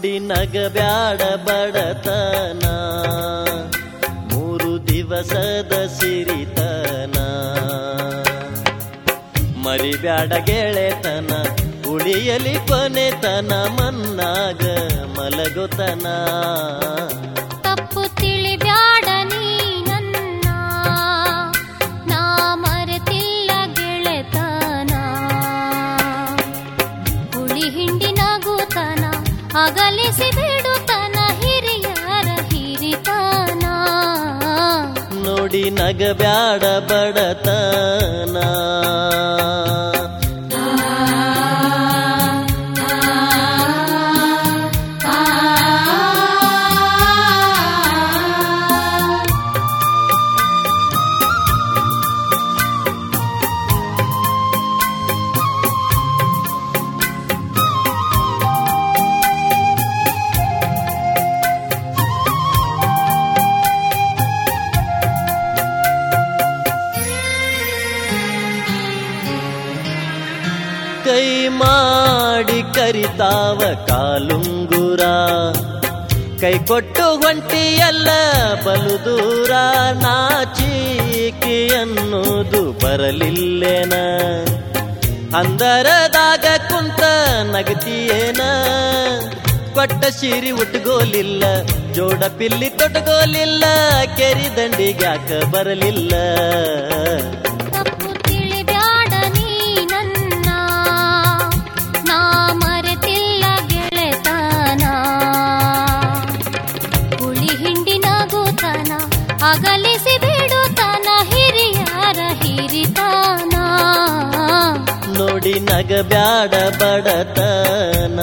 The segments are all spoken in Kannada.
ನೋಡಿ ನಗಬ್ಯಾಡ ಬಡತನ ಮೂರು ದಿವಸದ ಸಿರಿತನ ಮರಿಬ್ಯಾಡ ಗೆಳೆತನ ಉಳಿಯಲಿ ಕೊನೆತನ ಮನ್ನಾಗ ಮಲಗುತನ ತಪ್ಪು ತಿಳಿಬ್ಯಾಡ ನೀ ನನ್ನ ನಾ ಮರೆತಿಲ್ಲ ಗೆಳೆತನ ಹುಳಿ ಹಿಂಡಿನಗುತನ ಅಗಲಿಸಿ ಬಿಡುತನ ಹಿರಿಯರ ಹಿರಿತನ ನೋಡಿ ನಗಬ್ಯಾಡ ಬಡತನ ಕೈ ಮಾಡಿ ಕರಿತಾವ ಕಾಲುಂಗುರ ಕೈ ಕೊಟ್ಟು ಹೊಂಟಿಯಲ್ಲ ಬಲು ದೂರ ನಾಚಿಕೆ ಅನ್ನೋದು ಬರಲಿಲ್ಲೇನ ಅಂದರದಾಗ ಕುಂತ ನಗತಿಯೇನ ಕೊಟ್ಟ ಶಿರಿ ಉಟ್ಗೋಲಿಲ್ಲ ಜೋಡ ಪಿಲ್ಲಿ ತೊಟ್ಗೋಲಿಲ್ಲ ಕೆರಿ ದಂಡಿಗ್ಯಾಕ ಬರಲಿಲ್ಲ ತಪ್ಪು ತಿಳಿಬ್ಯಾಡ ನೀ ನನ್ನ ನಾ ಮರೆತಿಲ್ಲ ಗೆಳೆತನ ಹುಳಿ ಹಿಂಡಿನಗುತನ ಅಗಲಿಸಿ ಬಿಡುತನ ಹಿರಿಯರ ಹಿರಿತನ ನೋಡಿ ನಗಬ್ಯಾಡ ಬಡತನ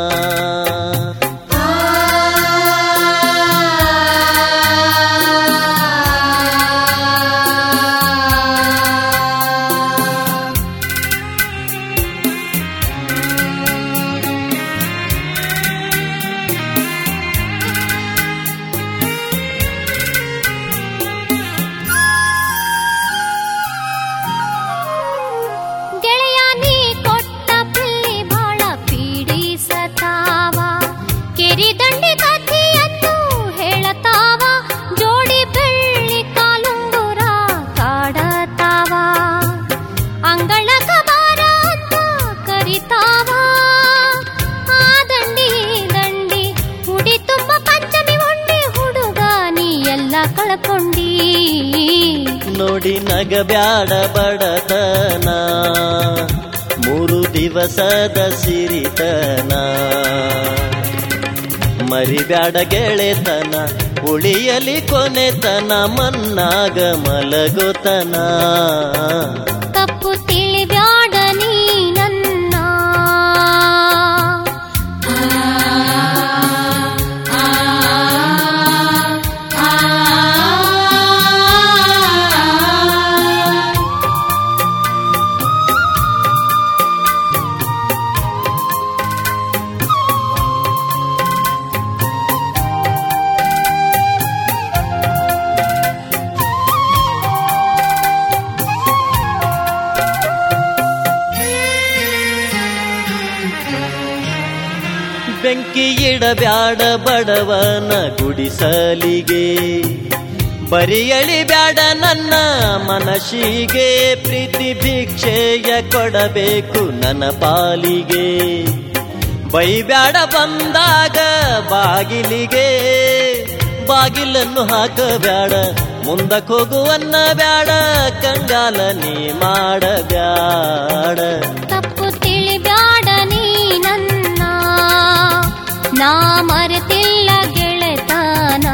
ಗೆಳೆಯ ನೀ ಕೊಟ್ಟ ಪಿಲ್ಲಿ ಬಾಳ ಪೀಡಿಸತಾವ ಕೆರಿ ದಂಡಿ ಕಥೆಯನ್ನು ಹೇಳತಾವ ಜೋಡಿ ಬೆಳ್ಳಿ ಕಾಲುಂಗುರ ಕಾಡತಾವ ಅಂಗಳ ಕಬಾರ ಅಂತ ಕರಿತಾವ ಆ ದಂಡಿ ಈ ದಂಡಿ ಉಡಿ ತುಂಬ ಪಂಚಮಿ ಉಂಡಿ ಹುಡುಗ ನೀ ಎಲ್ಲ ಕಳ್ಕೊಂಡಿ ನೋಡಿ ನಗಬ್ಯಾಡ ಬಡತನ ಮೂರು ದಿವಸದ ಸಿರಿತನ ಮರಿಬ್ಯಾಡ ಗೆಳೆತನ ಉಳಿಯಲಿ ಕೊನೆತನ ಮನ್ನಾಗ ಮಲಗುತನ ತಪ್ಪು ತಿಳಿಬ್ಯಾಡ ನೀ ನನ್ನ ಬೆಂಕಿ ಇಡಬ್ಯಾಡ ಬಡವನ ಗುಡಿಸಲಿಗೆ ಬರಿಯಳಿ ಬ್ಯಾಡ ನನ್ನ ಮನಸ್ಸಿಗೆ ಪ್ರೀತಿ ಭಿಕ್ಷೆಯ ಕೊಡಬೇಕು ನನ್ನ ಪಾಲಿಗೆ ಬೈಬ್ಯಾಡ ಬಂದಾಗ ಬಾಗಿಲಿಗೆ ಬಾಗಿಲನ್ನು ಹಾಕಬ್ಯಾಡ ಮುಂದಕ್ಕೆ ಹೋಗುವನ್ನ ಬ್ಯಾಡ ಕಂಗಾಲ ನೀ ಮಾಡಬ್ಯಾಡ ತಪ್ಪು ತಿಳಿಬ್ಯಾಡ ನೀ ನನ್ನ ನಾ ಮರೆತಿಲ್ಲ ಗೆಳೆತನ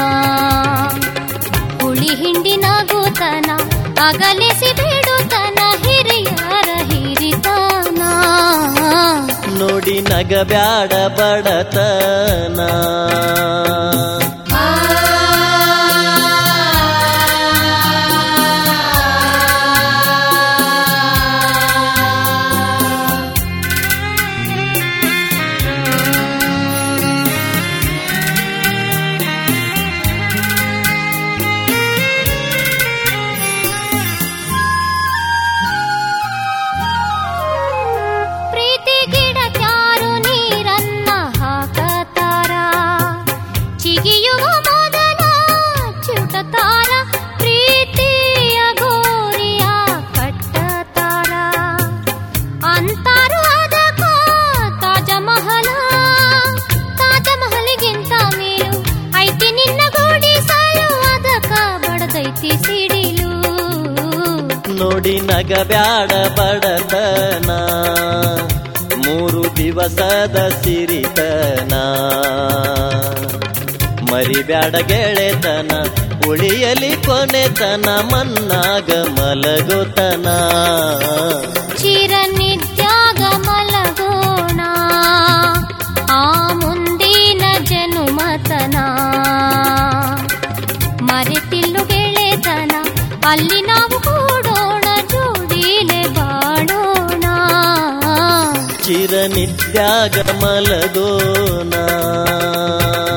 ಹುಳಿ ಹಿಂಡಿನಗುತನ ಅಗಲಿಸಿ ಬಿಡುತನ ಹಿರಿಯರ ಹಿರಿತನ ನೋಡಿ ನಗಬ್ಯಾಡ ಬಡತನ ಪ್ರೀತಿ ಗಿಡ ಚಾರು ನೀರನ್ನ ಹಾಕತ ಕಟ್ಟತಾರ ಪ್ರೀತಿಯ ಗೋರಿಯ ಕಟ್ಟತಾರ ಅಂತಾರು ಅದಕ್ಕ ತಾಜ ಮಹಲ ತಾಜ ಮಹಲಿಗಿಂತ ಮೇಲು ಐತಿ ನಿನ್ನ ಗೋಡಿ ಸಾಲು ಅದಕ್ಕ ಬಡದೈತಿ ಸಿಡಿಲು ನೋಡಿ ನಗಬ್ಯಾಡ ಬಡತನ ಮೂರು ದಿವಸದ ಸಿರಿತನ ಮರಿಬ್ಯಾಡ ಗೆಳೆತನ ಉಳಿಯಲಿ ಕೊನೆತನ ಮನ್ನಾಗ ಮಲಗುತನ ಚಿರನಿತ್ಯಾಗ ಮಲಗೋಣ ಆ ಮುಂದಿನ ಜನುಮತನ ಮರೆತಿಲ್ಲು ಗೆಳೆತನ ಅಲ್ಲಿ ನಾವು ಕೂಡೋಣ ಜೋಡಿಲೆ ಬಾಳೋಣ ಚಿರನಿತ್ಯಾಗ ಮಲಗೋಣ